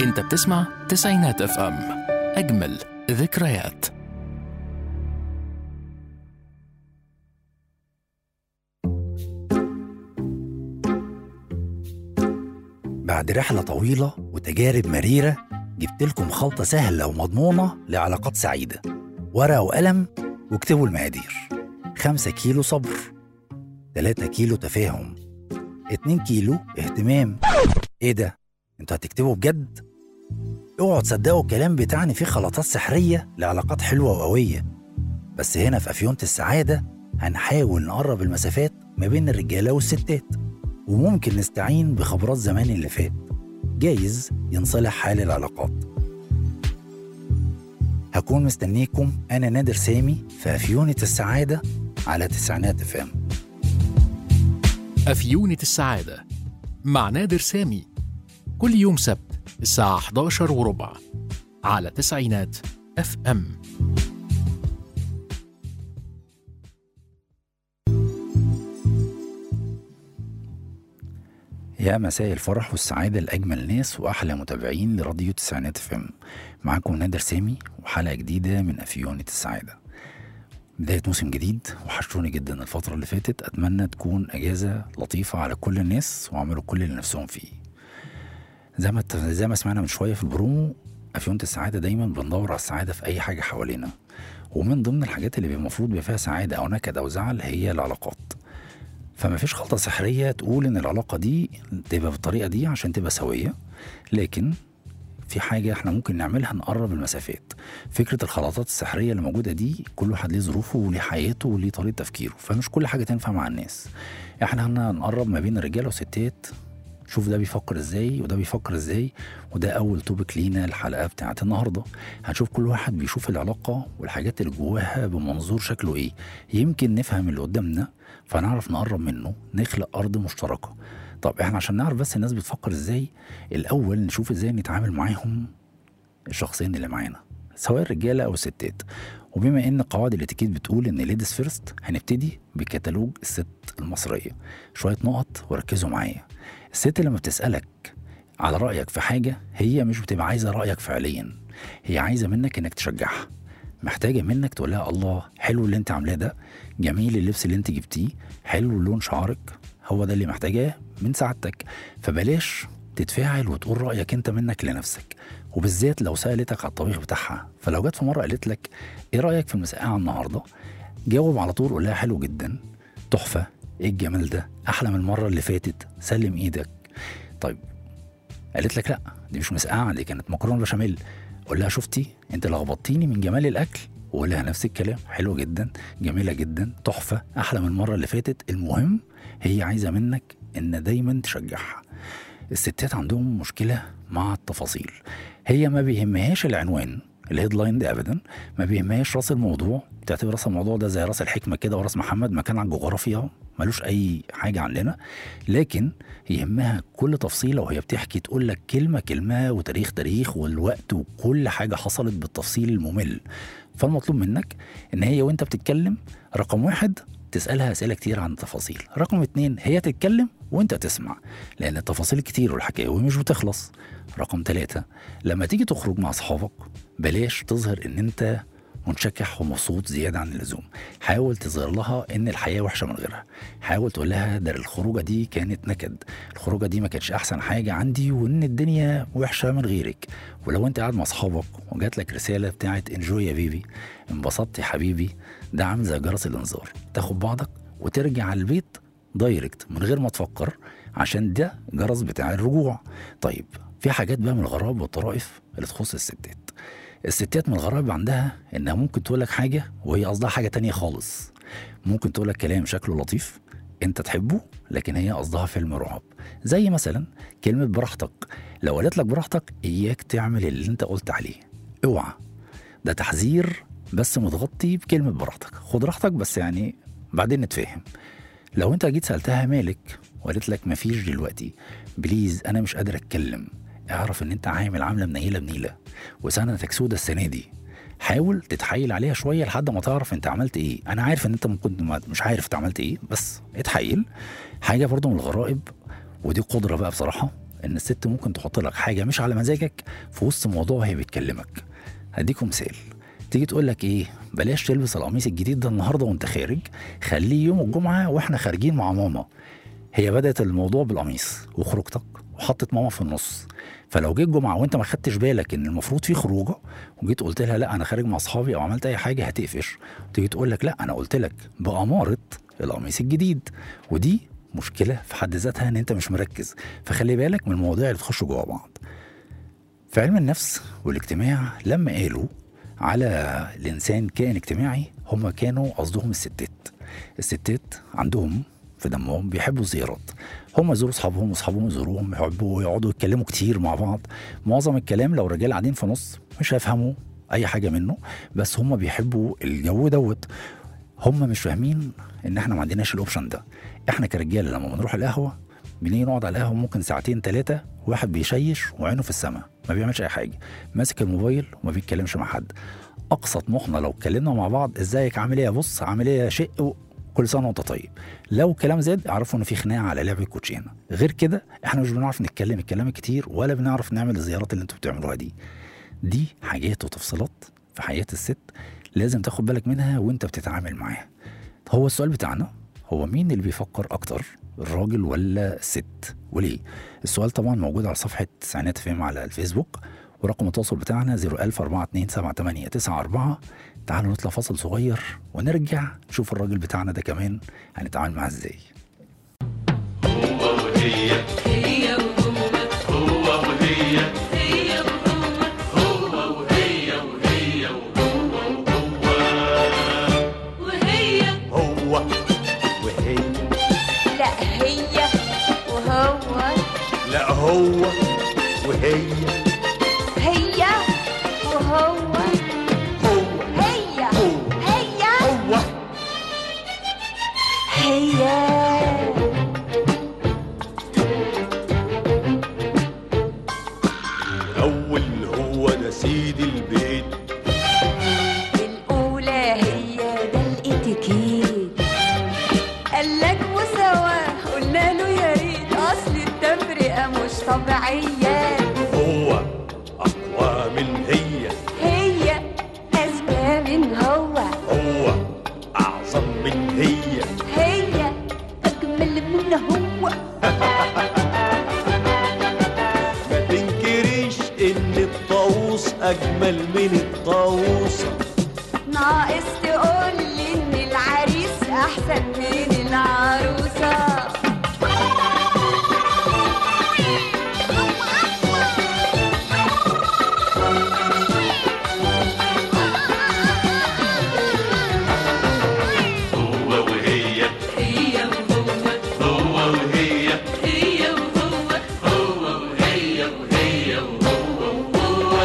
انت بتسمع تسعينات اف ام اجمل ذكريات بعد رحلة طويلة وتجارب مريرة جبت لكم خلطة سهلة ومضمونة لعلاقات سعيدة ورقة وقلم واكتبوا المقادير خمسة كيلو صبر تلاتة كيلو تفاهم اتنين كيلو اهتمام ايه ده؟ انتوا هتكتبوا بجد؟ اوعوا تصدقوا الكلام بتاعنا فيه خلطات سحرية لعلاقات حلوة وقوية بس هنا في أفيونة السعادة هنحاول نقرب المسافات ما بين الرجالة والستات وممكن نستعين بخبرات زمان اللي فات جايز ينصلح حال العلاقات هكون مستنيكم أنا نادر سامي في أفيونة السعادة على تسعينات فام أفيونة السعادة مع نادر سامي كل يوم سبت الساعة 11 وربع على تسعينات اف ام يا مساء الفرح والسعادة لأجمل ناس وأحلى متابعين لراديو تسعينات فم معاكم نادر سامي وحلقة جديدة من أفيونة السعادة بداية موسم جديد وحشوني جدا الفترة اللي فاتت أتمنى تكون أجازة لطيفة على كل الناس وعملوا كل اللي نفسهم فيه زي ما زي ما سمعنا من شوية في البرومو أفيونة السعادة دايما بندور على السعادة في أي حاجة حوالينا ومن ضمن الحاجات اللي المفروض بيبقى فيها سعادة أو نكد أو زعل هي العلاقات فما فيش خلطة سحرية تقول إن العلاقة دي تبقى بالطريقة دي عشان تبقى سوية لكن في حاجة احنا ممكن نعملها نقرب المسافات فكرة الخلطات السحرية اللي موجودة دي كل واحد ليه ظروفه وليه حياته وليه طريقة تفكيره فمش كل حاجة تنفع مع الناس احنا هنا نقرب ما بين الرجالة والستات شوف ده بيفكر ازاي وده بيفكر ازاي وده اول توبك لينا الحلقه بتاعت النهارده هنشوف كل واحد بيشوف العلاقه والحاجات اللي جواها بمنظور شكله ايه يمكن نفهم اللي قدامنا فنعرف نقرب منه نخلق ارض مشتركه طب احنا عشان نعرف بس الناس بتفكر ازاي الاول نشوف ازاي نتعامل معاهم الشخصين اللي معانا سواء الرجاله او الستات وبما ان قواعد الاتيكيت بتقول ان ليديز فيرست هنبتدي بكتالوج الست المصريه شويه نقط وركزوا معايا الست لما بتسالك على رايك في حاجه هي مش بتبقى عايزه رايك فعليا هي عايزه منك انك تشجعها محتاجه منك تقول لها الله حلو اللي انت عاملاه ده جميل اللبس اللي انت جبتيه حلو لون شعرك هو ده اللي محتاجاه من سعادتك فبلاش تتفاعل وتقول رايك انت منك لنفسك وبالذات لو سالتك على الطبيخ بتاعها فلو جت في مره قالت لك ايه رايك في المسقعه النهارده جاوب على طول قول لها حلو جدا تحفه ايه الجمال ده احلى من المره اللي فاتت سلم ايدك طيب قالت لك لا دي مش مسقعه دي كانت مكرونه بشاميل قول لها شفتي انت لخبطتيني من جمال الاكل وقول لها نفس الكلام حلو جدا جميله جدا تحفه احلى من المره اللي فاتت المهم هي عايزه منك ان دايما تشجعها الستات عندهم مشكله مع التفاصيل هي ما بيهمهاش العنوان الهيدلاين دي ابدا ما بيهمهاش راس الموضوع بتعتبر راس الموضوع ده زي راس الحكمه كده وراس محمد مكان على الجغرافيا ملوش اي حاجه عندنا لكن يهمها كل تفصيله وهي بتحكي تقول لك كلمه كلمه وتاريخ تاريخ والوقت وكل حاجه حصلت بالتفصيل الممل فالمطلوب منك ان هي وانت بتتكلم رقم واحد تسألها أسئلة كتير عن التفاصيل رقم اتنين هي تتكلم وانت تسمع لأن التفاصيل كتير والحكاوي مش بتخلص رقم ثلاثة لما تيجي تخرج مع أصحابك بلاش تظهر إن أنت منشكح ومبسوط زيادة عن اللزوم حاول تظهر لها إن الحياة وحشة من غيرها حاول تقول لها ده الخروجة دي كانت نكد الخروجة دي ما كانتش أحسن حاجة عندي وإن الدنيا وحشة من غيرك ولو أنت قاعد مع أصحابك وجات لك رسالة بتاعت انجوي يا بيبي انبسطت يا حبيبي ده عامل زي جرس الإنذار تاخد بعضك وترجع على البيت دايركت من غير ما تفكر عشان ده جرس بتاع الرجوع طيب في حاجات بقى من الغرائب والطرائف اللي تخص الستات الستات من الغرائب عندها انها ممكن تقول لك حاجه وهي قصدها حاجه تانية خالص ممكن تقول لك كلام شكله لطيف انت تحبه لكن هي قصدها فيلم رعب زي مثلا كلمه براحتك لو قالت لك براحتك اياك تعمل اللي انت قلت عليه اوعى ده تحذير بس متغطي بكلمه براحتك خد راحتك بس يعني بعدين نتفاهم لو انت جيت سالتها مالك وقالت لك مفيش دلوقتي بليز انا مش قادر اتكلم اعرف ان انت عامل عامله منيله بنيله وسنتك سودة السنه دي حاول تتحايل عليها شويه لحد ما تعرف انت عملت ايه انا عارف ان انت ممكن ما- مش عارف انت عملت ايه بس اتحايل حاجه برضو من الغرائب ودي قدره بقى بصراحه ان الست ممكن تحط لك حاجه مش على مزاجك في وسط موضوع وهي بتكلمك هديكم مثال تيجي تقول لك ايه بلاش تلبس القميص الجديد ده النهارده وانت خارج خليه يوم الجمعه واحنا خارجين مع ماما هي بدات الموضوع بالقميص وخروجتك وحطت ماما في النص فلو جيت جمعه وانت ما خدتش بالك ان المفروض في خروجه وجيت قلت لها لا انا خارج مع اصحابي او عملت اي حاجه هتقفش تيجي تقول لك لا انا قلت لك باماره القميص الجديد ودي مشكله في حد ذاتها ان انت مش مركز فخلي بالك من المواضيع اللي بتخش جوه بعض في علم النفس والاجتماع لما قالوا على الانسان كائن اجتماعي هم كانوا قصدهم الستات الستات عندهم في دمهم بيحبوا الزيارات هم يزوروا اصحابهم واصحابهم يزوروهم يحبوا يقعدوا يتكلموا كتير مع بعض معظم الكلام لو الرجال قاعدين في نص مش هيفهموا اي حاجه منه بس هم بيحبوا الجو دوت هم مش فاهمين ان احنا ما عندناش الاوبشن ده احنا كرجاله لما بنروح القهوه بنيجي نقعد على القهوه ممكن ساعتين ثلاثه واحد بيشيش وعينه في السماء ما بيعملش اي حاجه ماسك الموبايل وما بيتكلمش مع حد اقصى طموحنا لو اتكلمنا مع بعض ازيك عامل ايه يا بص عامل ايه يا شق كل سنه وانت طيب لو الكلام زاد اعرفوا ان في خناقه على لعب الكوتشينه غير كده احنا مش بنعرف نتكلم الكلام كتير ولا بنعرف نعمل الزيارات اللي انتوا بتعملوها دي دي حاجات وتفصيلات في حياه الست لازم تاخد بالك منها وانت بتتعامل معاها هو السؤال بتاعنا هو مين اللي بيفكر اكتر الراجل ولا الست وليه السؤال طبعا موجود على صفحه تسعينات فيم على الفيسبوك ورقم التواصل بتاعنا 004278994 تعالوا نطلع فاصل صغير ونرجع نشوف الراجل بتاعنا ده كمان هنتعامل معاه ازاي هي وهو هي وهو وهي هو وهي لا هي وهو لا هو وهي هي وهو هو هي هو هي هو هي الأول هو ده سيد البيت الأولى هي ده الاتيكيت قالك مساواة قلنا له يا ريت أصل التفرقة مش طبيعية هو أقوى من هي هي أذكى من هو هو أعظم من هي هي أجمل من هو ما تنكريش إن الطاووس أجمل من الطاووسة ناقص تقول لي إن العريس أحسن من العروسة هو وهي هي وهو هو وهي هي وهو هو وهي وهي وهو وهو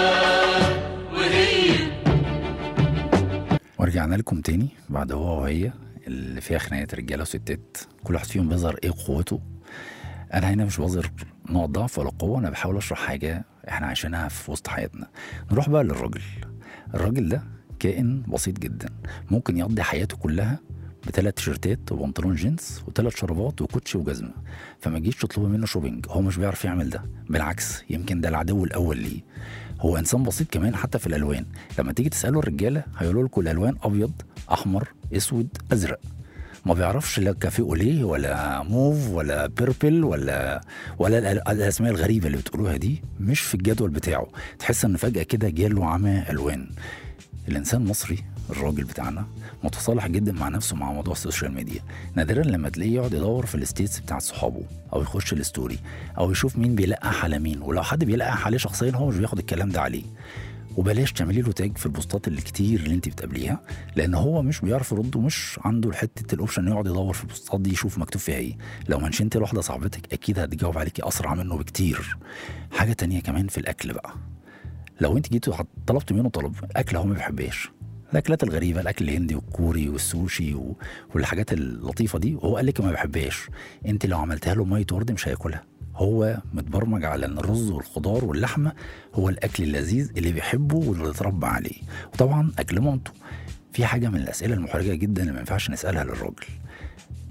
وهي ورجعنا لكم تاني بعد هو وهي اللي فيها خناقات رجاله وستات كل واحد فيهم بيظهر ايه قوته انا هنا مش بظهر نقط ضعف ولا قوه انا بحاول اشرح حاجه احنا عايشينها في وسط حياتنا نروح بقى للراجل الراجل ده كائن بسيط جدا ممكن يقضي حياته كلها بثلاث تيشيرتات وبنطلون جينز وثلاث شرابات وكوتشي وجزمه فما تجيش تطلبي منه شوبينج هو مش بيعرف يعمل ده بالعكس يمكن ده العدو الاول ليه هو انسان بسيط كمان حتى في الالوان لما تيجي تساله الرجاله هيقولوا لكم الالوان ابيض احمر اسود ازرق ما بيعرفش لا كافيه اوليه ولا موف ولا بيربل ولا ولا الأ- الاسماء الغريبه اللي بتقولوها دي مش في الجدول بتاعه تحس ان فجاه كده جاله عمى الوان الانسان المصري الراجل بتاعنا متصالح جدا مع نفسه مع موضوع السوشيال ميديا نادرا لما تلاقيه يقعد يدور في الستيتس بتاعت صحابه او يخش الستوري او يشوف مين بيلقح على مين ولو حد بيلقح عليه شخصيا هو مش بياخد الكلام ده عليه وبلاش تعملي له تاج في البوستات اللي كتير اللي انت بتقابليها لان هو مش بيعرف يرد ومش عنده حته الاوبشن انه يقعد يدور في البوستات دي يشوف مكتوب فيها ايه لو منشنت لواحده صاحبتك اكيد هتجاوب عليكي اسرع منه بكتير حاجه تانية كمان في الاكل بقى لو انت جيتوا حط- طلبت منه طلب اكله هو ما بيحبهاش الاكلات الغريبه الاكل الهندي والكوري والسوشي و... والحاجات اللطيفه دي وهو قال لك ما بيحبهاش انت لو عملتها له ميه ورد مش هياكلها هو متبرمج على ان الرز والخضار واللحمه هو الاكل اللذيذ اللي بيحبه واللي اتربى عليه وطبعا اكل مامته في حاجه من الاسئله المحرجه جدا اللي ما ينفعش نسالها للراجل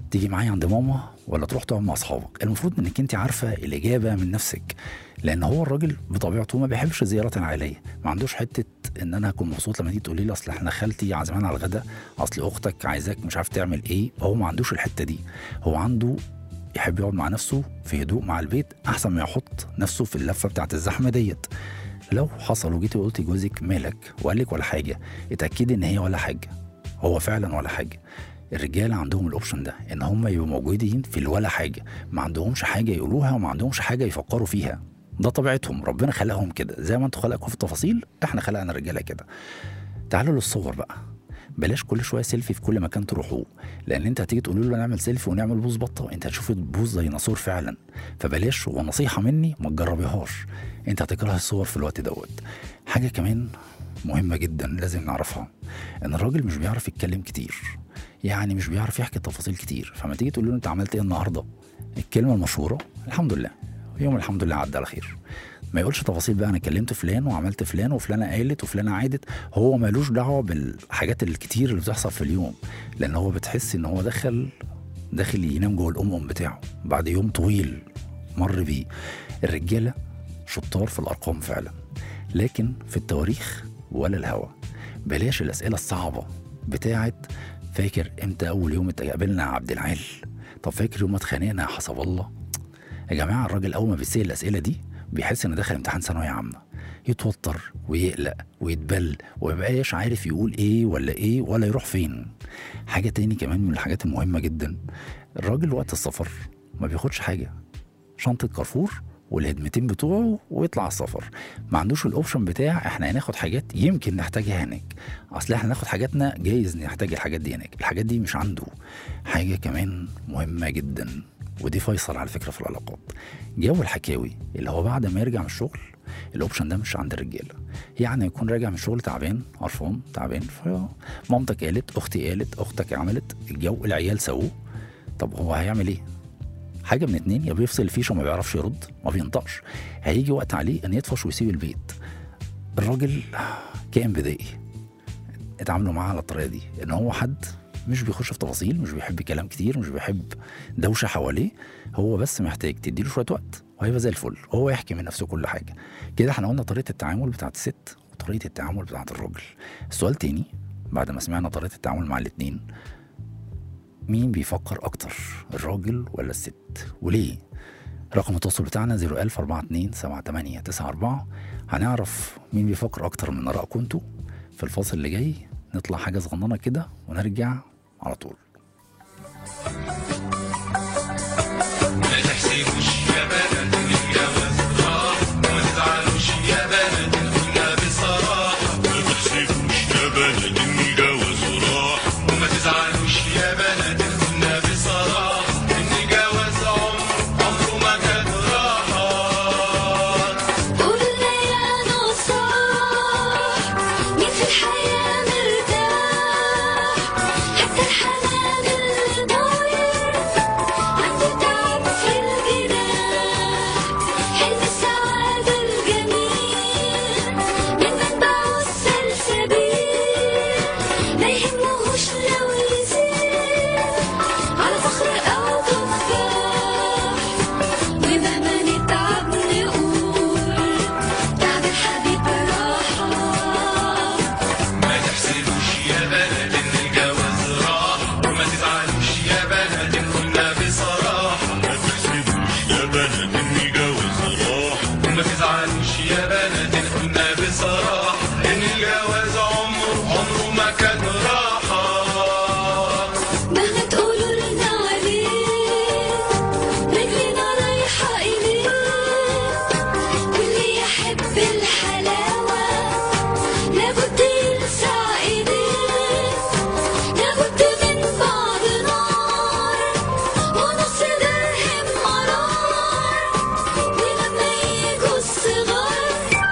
تيجي معايا عند ماما ولا تروح تقعد مع اصحابك المفروض انك انت عارفه الاجابه من نفسك لان هو الراجل بطبيعته ما بيحبش الزيارات العائليه ما عندوش حته ان انا هكون مبسوط لما تيجي تقولي لي اصل احنا خالتي عازمان على الغدا اصل اختك عايزاك مش عارف تعمل ايه هو ما عندوش الحته دي هو عنده يحب يقعد مع نفسه في هدوء مع البيت احسن ما يحط نفسه في اللفه بتاعت الزحمه ديت لو حصل وجيتي وقلتي جوزك مالك وقال لك ولا حاجه اتاكدي ان هي ولا حاجه هو فعلا ولا حاجه الرجاله عندهم الاوبشن ده ان هم يبقوا موجودين في الولا حاجه ما عندهمش حاجه يقولوها وما عندهمش حاجه يفكروا فيها ده طبيعتهم ربنا خلقهم كده زي ما انتوا خلقكم في التفاصيل احنا خلقنا الرجاله كده تعالوا للصور بقى بلاش كل شويه سيلفي في كل مكان تروحوه لان انت هتيجي تقولوا له نعمل سيلفي ونعمل بوز بطه انت هتشوف بوز ديناصور فعلا فبلاش ونصيحه مني ما تجربيهاش انت هتكره الصور في الوقت دوت حاجه كمان مهمه جدا لازم نعرفها ان الراجل مش بيعرف يتكلم كتير يعني مش بيعرف يحكي تفاصيل كتير فما تيجي تقول له انت عملت ايه النهارده الكلمه المشهوره الحمد لله يوم الحمد لله عدى على خير ما يقولش تفاصيل بقى انا كلمت فلان وعملت فلان وفلانه قالت وفلانه عادت هو مالوش دعوه بالحاجات الكتير اللي بتحصل في اليوم لان هو بتحس ان هو دخل داخل ينام جوه الام بتاعه بعد يوم طويل مر بيه الرجاله شطار في الارقام فعلا لكن في التواريخ ولا الهوى بلاش الاسئله الصعبه بتاعت فاكر امتى اول يوم اتقابلنا يا عبد العال طب فاكر يوم ما اتخانقنا يا حسب الله يا جماعه الراجل اول ما بيسال الاسئله دي بيحس انه داخل امتحان ثانويه عامه يتوتر ويقلق ويتبل وميبقاش عارف يقول ايه ولا ايه ولا يروح فين حاجه تاني كمان من الحاجات المهمه جدا الراجل وقت السفر ما بياخدش حاجه شنطه كارفور والهدمتين بتوعه ويطلع على السفر ما عندوش الاوبشن بتاع احنا هناخد حاجات يمكن نحتاجها هناك اصل احنا ناخد حاجاتنا جايز نحتاج الحاجات دي هناك الحاجات دي مش عنده حاجه كمان مهمه جدا ودي فيصل على فكره في العلاقات جو الحكاوي اللي هو بعد ما يرجع من الشغل الاوبشن ده مش عند الرجاله يعني يكون راجع من الشغل تعبان قرفان تعبان فمامتك قالت اختي قالت اختك عملت الجو العيال سووه طب هو هيعمل ايه حاجه من اتنين يا بيفصل الفيشه وما بيعرفش يرد ما بينطقش هيجي وقت عليه ان يطفش ويسيب البيت الراجل كائن بدائي اتعاملوا معاه على الطريقه دي ان هو حد مش بيخش في تفاصيل مش بيحب كلام كتير مش بيحب دوشه حواليه هو بس محتاج تديله شويه وقت وهيبقى زي الفل هو يحكي من نفسه كل حاجه كده احنا قلنا طريقه التعامل بتاعت الست وطريقه التعامل بتاعت الراجل السؤال تاني بعد ما سمعنا طريقه التعامل مع الاتنين مين بيفكر اكتر الراجل ولا الست وليه رقم التواصل بتاعنا 01042 7894 هنعرف مين بيفكر اكتر من ارائكم انتوا في الفاصل اللي جاي نطلع حاجه صغننه كده ونرجع على طول ما تحسبوش يا بنات الجواز راح وما تزعلوش يا بنات قلنا بصراحة ما تحسبوش يا بنات الجواز راح وما تزعلوش يا بنات قلنا بصراحة إن الجواز عمر عمره ما كان راحة قولنا يا نصاح مين في الحياة مرتاح حتى الحنان اللي ضايع عنده تعب في الجناح حلم السعادة الجميل من منبعه السلسبيل ما يهمهوش لو يزيد على فخر أو تفاح ومهما نتعب نقول تعب الحبيب راحة ما تحسبوش يا بنات ان الجواز راح وما تزعلوش يا بنات ان قلنا بصراحة ما تحسبوش يا بنات ان الجواز راح وما تزعلوش يا بنات ان قلنا بصراحة ان الجواز عمره عمره ما كان راحة مهما تقولوا لنا عليه رجلنا رايحة إليه واللي يحب الحلاوة لابد يلسع إيديه لابد من بعض نار ونص درهم مرار ولما يجوا الصغار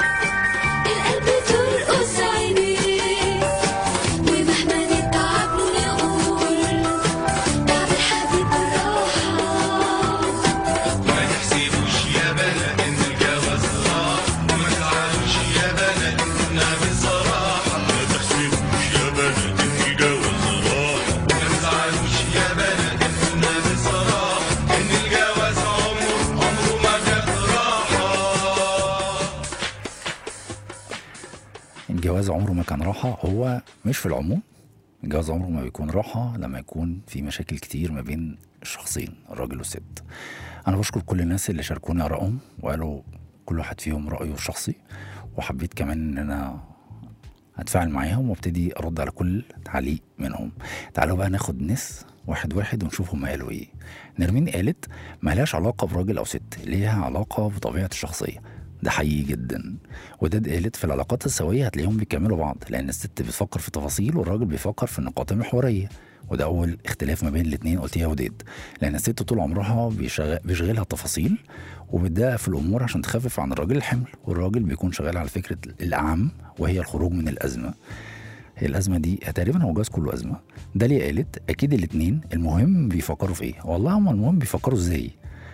الجواز عمره ما كان راحة هو مش في العموم الجواز عمره ما بيكون راحة لما يكون في مشاكل كتير ما بين الشخصين الراجل والست أنا بشكر كل الناس اللي شاركوني آرائهم وقالوا كل واحد فيهم رأيه الشخصي وحبيت كمان إن أنا أتفاعل معاهم وابتدي أرد على كل تعليق منهم تعالوا بقى ناخد ناس واحد واحد ونشوف هما قالوا إيه نرمين قالت ملهاش علاقة براجل أو ست ليها علاقة بطبيعة الشخصية ده حقيقي جدا وداد قالت في العلاقات السوية هتلاقيهم بيكملوا بعض لأن الست بتفكر في تفاصيل والراجل بيفكر في النقاط المحورية وده أول اختلاف ما بين الاتنين قلت يا وداد لأن الست طول عمرها بيشغل بيشغلها التفاصيل وبتدقق في الأمور عشان تخفف عن الراجل الحمل والراجل بيكون شغال على فكرة الأعم وهي الخروج من الأزمة هي الأزمة دي تقريبا هو جواز كله أزمة داليا قالت أكيد الاتنين المهم بيفكروا في إيه والله هما المهم بيفكروا إزاي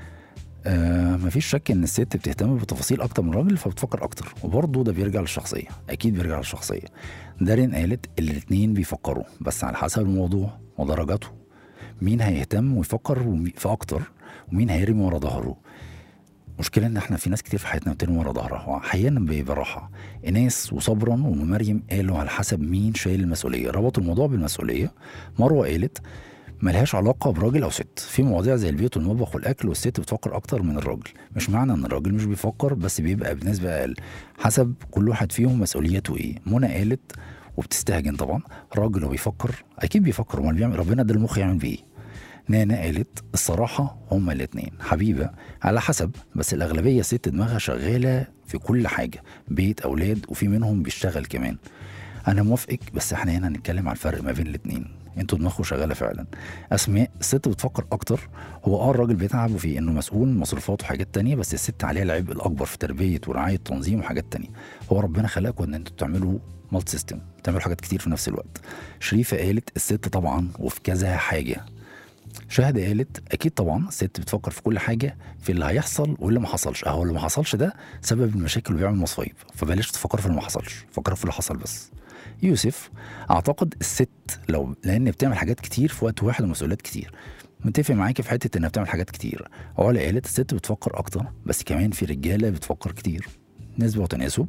آه مفيش شك ان الست بتهتم بتفاصيل اكتر من الراجل فبتفكر اكتر وبرضه ده بيرجع للشخصيه اكيد بيرجع للشخصيه دارين قالت الاتنين بيفكروا بس على حسب الموضوع ودرجاته مين هيهتم ويفكر ومي- في اكتر ومين هيرمي ورا ظهره مشكلة ان احنا في ناس كتير في حياتنا بترمي ورا ظهرها واحيانا بيبقى راحة ايناس وصبرا ومريم قالوا على حسب مين شايل المسؤولية ربطوا الموضوع بالمسؤولية مروة قالت ملهاش علاقة براجل أو ست في مواضيع زي البيت والمطبخ والأكل والست بتفكر أكتر من الراجل مش معنى إن الراجل مش بيفكر بس بيبقى بنسبة أقل حسب كل واحد فيهم مسؤوليته إيه منى قالت وبتستهجن طبعا راجل وبيفكر أكيد بيفكر أمال بيعمل ربنا ده المخ يعمل بيه نانا قالت الصراحة هما الاتنين حبيبة على حسب بس الأغلبية ست دماغها شغالة في كل حاجة بيت أولاد وفي منهم بيشتغل كمان أنا موافقك بس احنا هنا هنتكلم على الفرق ما بين الاتنين انتوا دماغكم شغالة فعلا أسماء الست بتفكر أكتر هو اه الراجل بيتعب وفي إنه مسؤول من مصروفات وحاجات تانية بس الست عليها العبء الأكبر في تربية ورعاية تنظيم وحاجات تانية هو ربنا خلقكم إن انتوا تعملوا مالتي سيستم تعملوا حاجات كتير في نفس الوقت شريفة قالت الست طبعا وفي كذا حاجة شهد قالت اكيد طبعا الست بتفكر في كل حاجه في اللي هيحصل واللي ما حصلش اهو اللي ما حصلش ده سبب المشاكل وبيعمل مصايب فبلاش تفكر في اللي ما حصلش فكر في اللي حصل بس يوسف اعتقد الست لو لان بتعمل حاجات كتير في وقت واحد ومسؤوليات كتير متفق معاكي في حته انها بتعمل حاجات كتير علا قالت الست بتفكر اكتر بس كمان في رجاله بتفكر كتير نسبه وتناسب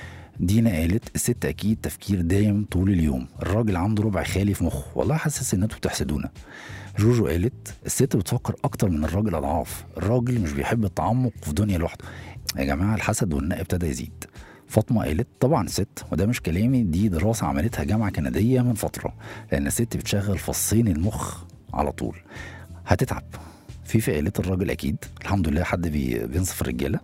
دينا قالت الست اكيد تفكير دايم طول اليوم الراجل عنده ربع خالي في مخه والله حاسس ان انتوا بتحسدونا جوجو قالت الست بتفكر اكتر من الراجل اضعاف الراجل مش بيحب التعمق في دنيا لوحده يا جماعه الحسد والنق ابتدى يزيد فاطمه قالت طبعا ست وده مش كلامي دي دراسه عملتها جامعه كنديه من فتره لان الست بتشغل فصين المخ على طول هتتعب في في قالت الراجل اكيد الحمد لله حد بي- بينصف الرجاله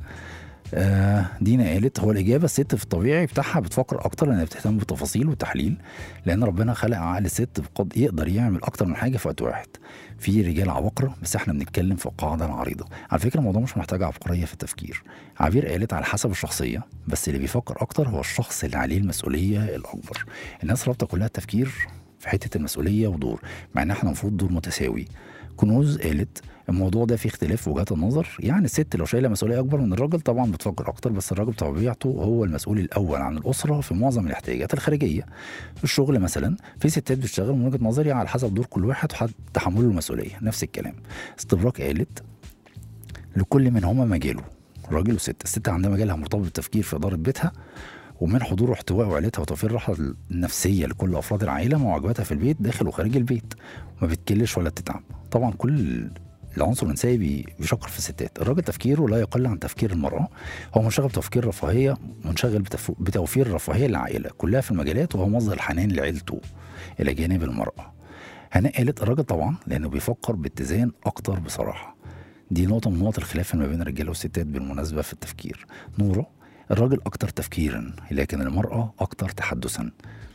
آه دينا قالت هو الإجابة الست في الطبيعي بتاعها بتفكر أكتر لأنها بتهتم بالتفاصيل والتحليل لأن ربنا خلق عقل الست قد يقدر يعمل أكتر من حاجة في وقت واحد في رجال عبقرة بس احنا بنتكلم في القاعدة العريضة على فكرة الموضوع مش محتاج عبقرية في التفكير عبير قالت على حسب الشخصية بس اللي بيفكر أكتر هو الشخص اللي عليه المسؤولية الأكبر الناس رابطة كلها التفكير في حتة المسؤولية ودور مع إن احنا المفروض دور متساوي كنوز قالت الموضوع ده فيه اختلاف في وجهات النظر يعني الست لو شايله مسؤوليه اكبر من الراجل طبعا بتفكر اكتر بس الراجل بطبيعته هو المسؤول الاول عن الاسره في معظم الاحتياجات الخارجيه في الشغل مثلا في ستات بتشتغل من وجهه نظري على حسب دور كل واحد وحد تحمله المسؤوليه نفس الكلام استبراك قالت لكل منهما مجاله راجل وست الست عندها مجالها مرتبط بالتفكير في اداره بيتها ومن حضور واحتواء وعيلتها وتوفير الراحه النفسيه لكل افراد العائله مع واجباتها في البيت داخل وخارج البيت ما بتكلش ولا بتتعب طبعا كل العنصر الانثوي بي- بيشكر في الستات الراجل تفكيره لا يقل عن تفكير المراه هو منشغل بتفكير رفاهيه منشغل بتف... بتوفير الرفاهيه للعائله كلها في المجالات وهو مصدر الحنان لعيلته الى جانب المراه هناء قالت الراجل طبعا لانه بيفكر باتزان اكتر بصراحه دي نقطه من نقط الخلاف ما بين الرجاله والستات بالمناسبه في التفكير نوره الراجل اكتر تفكيرا لكن المراه اكتر تحدثا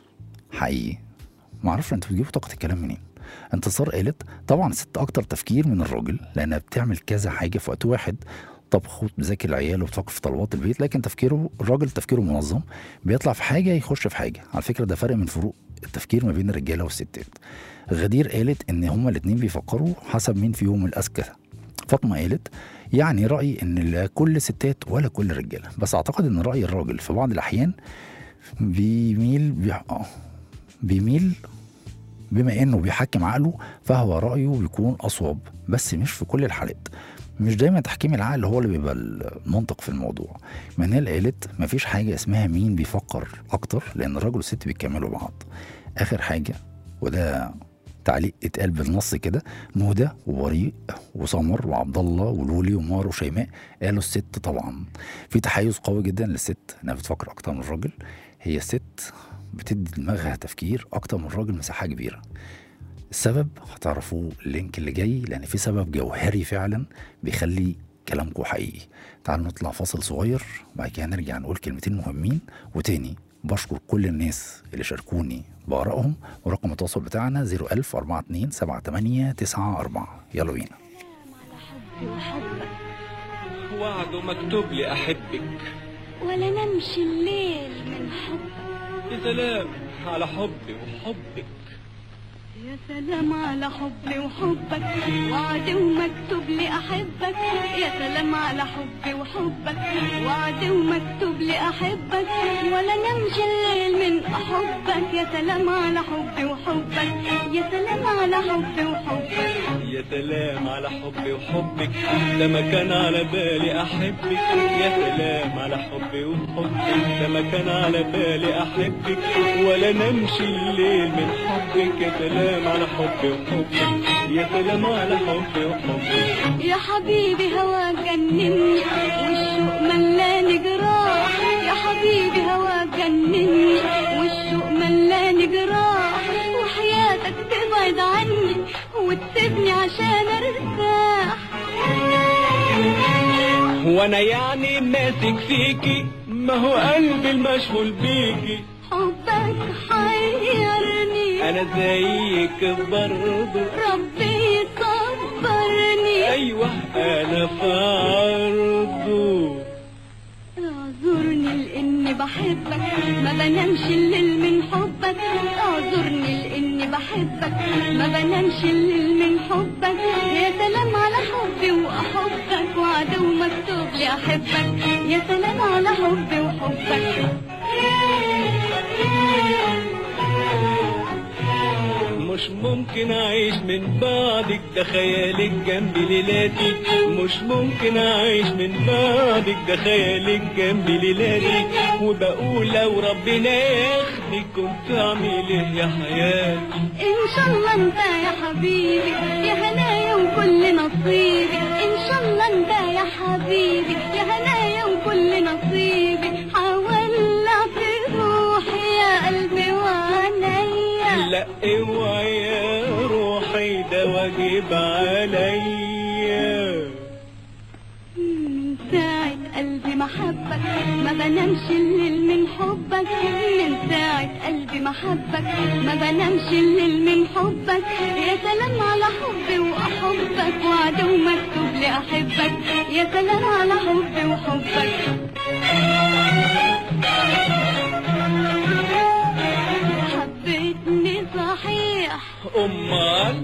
حقيقي معرفش انتوا بتجيبوا طاقه الكلام منين انتصار قالت طبعا الست اكتر تفكير من الراجل لانها بتعمل كذا حاجه في وقت واحد طبخ وتذاكر العيال وبتفكر في طلبات البيت لكن تفكيره الراجل تفكيره منظم بيطلع في حاجه يخش في حاجه على فكره ده فرق من فروق التفكير ما بين الرجاله والستات غدير قالت ان هما الاتنين بيفكروا حسب مين فيهم الاذكى فاطمه قالت يعني رايي ان لا كل ستات ولا كل رجاله بس اعتقد ان راي الراجل في بعض الاحيان بيميل بي... آه، بيميل بما انه بيحكم عقله فهو رايه بيكون اصوب بس مش في كل الحالات مش دايما تحكيم العقل هو اللي بيبقى المنطق في الموضوع منال قالت مفيش حاجة اسمها مين بيفكر أكتر لأن الراجل والست بيكملوا بعض آخر حاجة وده تعليق اتقال بالنص كده نودة ووريق وسمر وعبد الله ولولي ومار وشيماء قالوا الست طبعا في تحيز قوي جدا للست انها بتفكر اكتر من الراجل هي الست بتدي دماغها تفكير اكتر من الراجل مساحه كبيره السبب هتعرفوه اللينك اللي جاي لان في سبب جوهري فعلا بيخلي كلامكم حقيقي تعالوا نطلع فاصل صغير وبعد كده نرجع نقول كلمتين مهمين وتاني بشكر كل الناس اللي شاركوني بآرائهم ورقم التواصل بتاعنا 01000 42 78 94 يلا بينا وعد مكتوب لي أحبك ولا نمشي الليل من حب يا سلام على حبي وحبك يا سلام على حبي وحبك وعد ومكتوب لي احبك يا سلام على حبي وحبك وعد ومكتوب لي احبك ولا نمشي الليل من حبك يا سلام على حبي وحبك يا سلام على حبي وحبك يا سلام على حبي وحبك ده ما كان على بالي أحبك يا سلام على حبي وحبك ده ما كان على بالي أحبك ولا نمشي الليل من حبك يا سلام على حبي وحبك يا سلام على حبي وحبك يا حبيبي هواك جنني والشوق ملاني جراح يا حبيبي هواك جنني والشوق ملاني جراح وحياتك تبعد عني وتسيبني عشان ارتاح وانا يعني ماسك فيكي ما هو قلبي المشغول بيكي حبك حيرني انا زيك برضه ربي يصبرني ايوه انا في عرضه اعذرني لاني بحبك ما بنامش الليل من حبك اعذرني لاني بحبك ما بنامش الليل من حبك يا سلام على حبي واحبك وعدو مكتوب لي احبك يا سلام على حبي وحبك مش ممكن اعيش من بعدك ده خيالك جنبي ليلاتي مش ممكن اعيش من بعدك ده خيالك جنبي ليلاتي وبقول لو ربنا ياخدك كنت اعمل ايه يا حياتي ان شاء الله انت يا حبيبي يا هنايا وكل نصيبي ان شاء الله انت يا حبيبي يا هنايا وكل نصيبي حولع في روحي يا قلبي وعينيا لا اوعي يا روحي ده واجب عليا من ساعة قلبي ما حبك ما بنامش الليل من حبك من ساعة قلبي ما حبك ما بنامش الليل من حبك يا سلام على حبي وأحبك وعدو مكتوب لي أحبك يا سلام على حبي وحبك حبيتني صحيح امال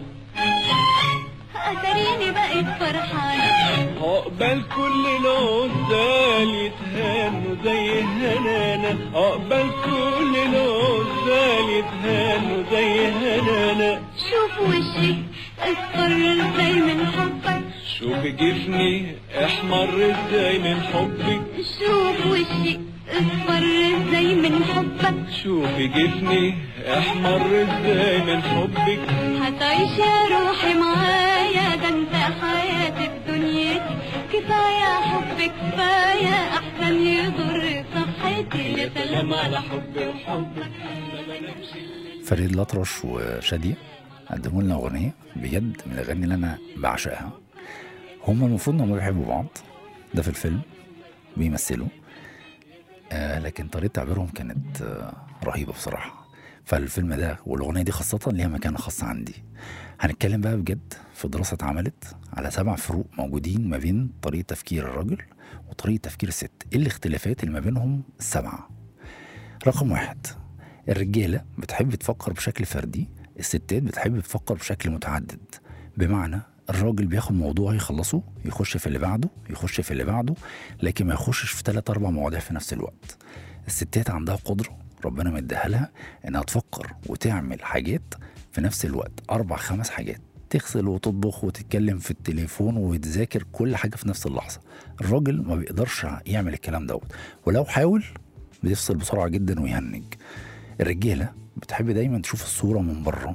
أتريني بقيت فرحانة عقبال كل العزال يتهانوا زي هنانا عقبال كل العزال يتهانوا زي هنانا شوف وشي اصفر ازاي من حبك شوف جفني احمر ازاي من حبك شوف وشي اصفر ازاي من حبك شوف جفني احمر ازاي من حبك هتعيش يا روحي معايا ده انت حياتي في دنيتي كفاية حبك كفاية احسن يضر صحتي يا سلام على حبي وحبك فريد الأطرش وشادية قدموا لنا أغنية بجد من الأغاني اللي أنا بعشقها هما المفروض إنهم بيحبوا بعض ده في الفيلم بيمثلوا آه لكن طريقة تعبيرهم كانت آه رهيبة بصراحة فالفيلم ده والأغنية دي خاصة ليها مكانة خاصة عندي هنتكلم بقى بجد في دراسة اتعملت على سبع فروق موجودين ما بين طريقة تفكير الراجل وطريقة تفكير الست ايه الاختلافات اللي ما بينهم السبعة رقم واحد الرجالة بتحب تفكر بشكل فردي الستات بتحب تفكر بشكل متعدد بمعنى الراجل بياخد موضوع يخلصه يخش في اللي بعده يخش في اللي بعده لكن ما يخشش في ثلاث اربع مواضيع في نفس الوقت الستات عندها قدرة ربنا مديها لها انها تفكر وتعمل حاجات في نفس الوقت اربع خمس حاجات تغسل وتطبخ وتتكلم في التليفون وتذاكر كل حاجه في نفس اللحظه الراجل ما بيقدرش يعمل الكلام دوت ولو حاول بيفصل بسرعه جدا ويهنج الرجاله بتحب دايما تشوف الصوره من بره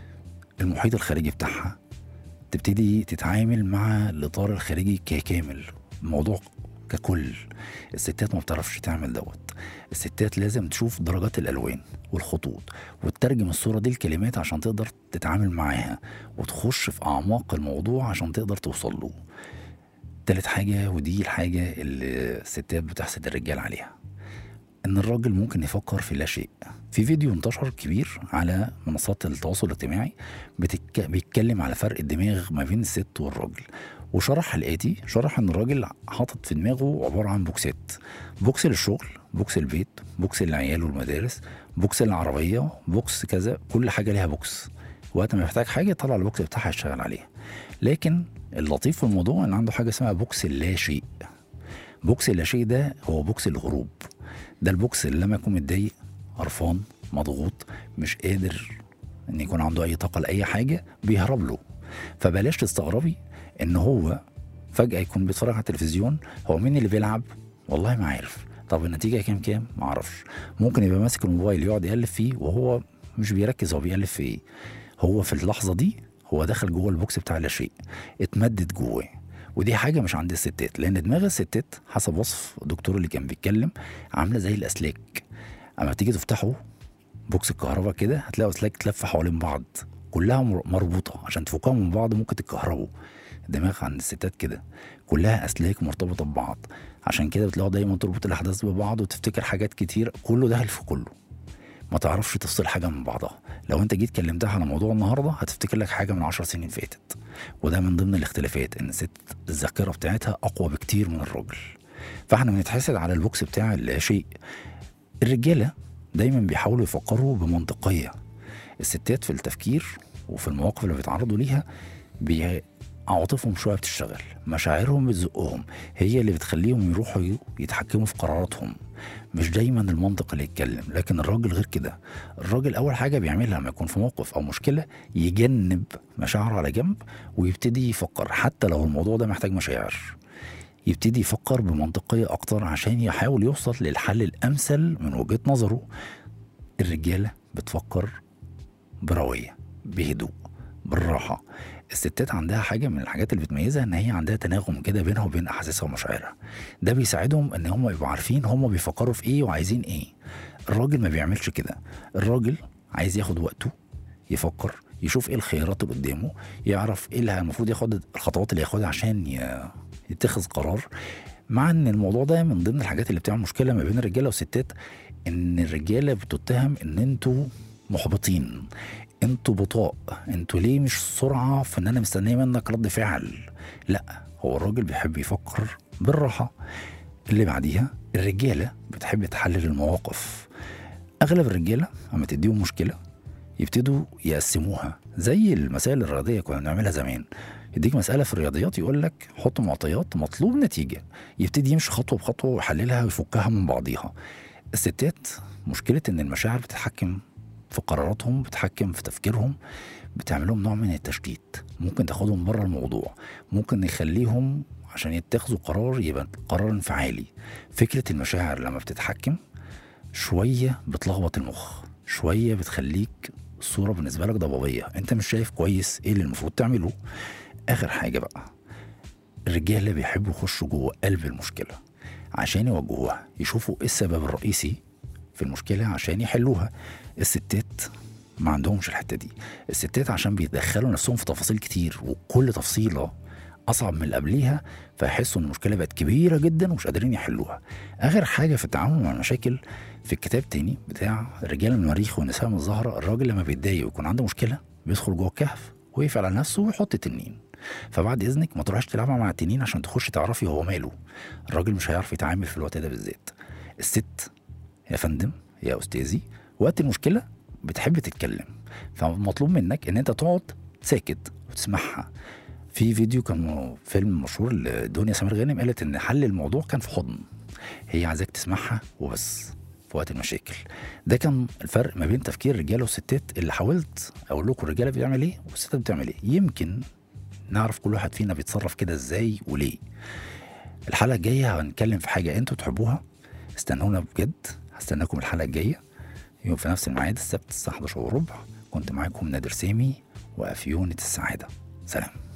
المحيط الخارجي بتاعها تبتدي تتعامل مع الاطار الخارجي ككامل الموضوع ككل الستات ما بتعرفش تعمل دوت الستات لازم تشوف درجات الالوان والخطوط وتترجم الصوره دي لكلمات عشان تقدر تتعامل معاها وتخش في اعماق الموضوع عشان تقدر توصل له تالت حاجه ودي الحاجه اللي الستات بتحسد الرجال عليها ان الراجل ممكن يفكر في لا شيء في فيديو انتشر كبير على منصات التواصل الاجتماعي بتك... بيتكلم على فرق الدماغ ما بين الست والراجل وشرح الاتي شرح ان الراجل حاطط في دماغه عباره عن بوكسات بوكس للشغل بوكس البيت بوكس للعيال والمدارس بوكس للعربيه بوكس كذا كل حاجه ليها بوكس وقت ما يحتاج حاجه يطلع البوكس بتاعها يشتغل عليها لكن اللطيف في الموضوع ان عنده حاجه اسمها بوكس اللا شيء بوكس اللا شيء ده هو بوكس الهروب ده البوكس اللي لما يكون متضايق قرفان مضغوط مش قادر ان يكون عنده اي طاقه لاي حاجه بيهرب له فبلاش تستغربي ان هو فجاه يكون بيتفرج على التلفزيون هو مين اللي بيلعب والله ما عارف طب النتيجه كام كام ما اعرفش ممكن يبقى ماسك الموبايل يقعد يقلب فيه وهو مش بيركز هو بيقلب في ايه هو في اللحظه دي هو دخل جوه البوكس بتاع لا شيء اتمدد جواه ودي حاجه مش عند الستات لان دماغ الستات حسب وصف الدكتور اللي كان بيتكلم عامله زي الاسلاك اما تيجي تفتحوا بوكس الكهرباء كده هتلاقوا اسلاك تلف حوالين بعض كلها مر- مربوطه عشان تفكوها من بعض ممكن تتكهربوا الدماغ عند الستات كده كلها اسلاك مرتبطه ببعض عشان كده بتلاقوا دايما تربط الاحداث ببعض وتفتكر حاجات كتير كله داخل في كله ما تعرفش تفصل حاجه من بعضها لو انت جيت كلمتها على موضوع النهارده هتفتكر لك حاجه من عشر سنين فاتت وده من ضمن الاختلافات ان الست الذاكره بتاعتها اقوى بكتير من الراجل فاحنا بنتحسد على البوكس بتاع اللا شيء الرجاله دايما بيحاولوا يفكروا بمنطقيه الستات في التفكير وفي المواقف اللي بيتعرضوا ليها بي- عواطفهم شويه بتشتغل مشاعرهم بتزقهم هي اللي بتخليهم يروحوا يتحكموا في قراراتهم مش دايما المنطق اللي يتكلم لكن الراجل غير كده الراجل اول حاجه بيعملها لما يكون في موقف او مشكله يجنب مشاعره على جنب ويبتدي يفكر حتى لو الموضوع ده محتاج مشاعر يبتدي يفكر بمنطقيه اكتر عشان يحاول يوصل للحل الامثل من وجهه نظره الرجاله بتفكر برويه بهدوء بالراحه الستات عندها حاجه من الحاجات اللي بتميزها ان هي عندها تناغم كده بينها وبين احاسيسها ومشاعرها ده بيساعدهم ان هم يبقوا عارفين هم بيفكروا في ايه وعايزين ايه الراجل ما بيعملش كده الراجل عايز ياخد وقته يفكر يشوف ايه الخيارات اللي قدامه يعرف ايه اللي المفروض ياخد الخطوات اللي ياخدها عشان ي- يتخذ قرار مع ان الموضوع ده من ضمن الحاجات اللي بتعمل مشكله ما بين الرجاله والستات ان الرجاله بتتهم ان انتوا محبطين انتوا بطاء انتوا ليه مش سرعه في ان انا مستنيه منك رد فعل لا هو الراجل بيحب يفكر بالراحه اللي بعديها الرجاله بتحب تحلل المواقف اغلب الرجاله اما تديهم مشكله يبتدوا يقسموها زي المسائل الرياضيه كنا بنعملها زمان يديك مساله في الرياضيات يقول لك حط معطيات مطلوب نتيجه يبتدي يمشي خطوه بخطوه ويحللها ويفكها من بعضيها الستات مشكله ان المشاعر بتتحكم في قراراتهم بتتحكم في تفكيرهم بتعمل لهم نوع من التشتيت ممكن تاخدهم بره الموضوع ممكن يخليهم عشان يتخذوا قرار يبقى قرار انفعالي فكره المشاعر لما بتتحكم شويه بتلخبط المخ شويه بتخليك الصوره بالنسبه لك ضبابيه انت مش شايف كويس ايه اللي المفروض تعمله اخر حاجه بقى الرجاله بيحبوا يخشوا جوه قلب المشكله عشان يواجهوها يشوفوا ايه السبب الرئيسي في المشكله عشان يحلوها الستات ما عندهمش الحته دي الستات عشان بيدخلوا نفسهم في تفاصيل كتير وكل تفصيله اصعب من اللي قبليها فيحسوا ان المشكله بقت كبيره جدا ومش قادرين يحلوها اخر حاجه في التعامل مع المشاكل في الكتاب تاني بتاع الرجال من المريخ والنساء من الزهره الراجل لما بيتضايق ويكون عنده مشكله بيدخل جوه الكهف ويقفل على نفسه ويحط تنين فبعد اذنك ما تروحش تلعبها مع التنين عشان تخش تعرفي هو ماله الراجل مش هيعرف يتعامل في الوقت ده بالذات الست يا فندم يا استاذي وقت المشكله بتحب تتكلم فمطلوب منك ان انت تقعد ساكت وتسمعها في فيديو كان فيلم مشهور لدنيا سمير غانم قالت ان حل الموضوع كان في حضن هي عايزاك تسمعها وبس في وقت المشاكل ده كان الفرق ما بين تفكير الرجاله والستات اللي حاولت اقول لكم الرجاله بتعمل ايه والستات بتعمل ايه يمكن نعرف كل واحد فينا بيتصرف كده ازاي وليه الحلقه الجايه هنتكلم في حاجه انتوا تحبوها استنونا بجد هستناكم الحلقه الجايه يوم في نفس الميعاد السبت الساعه 11 وربع كنت معاكم نادر سامي وافيونة السعاده سلام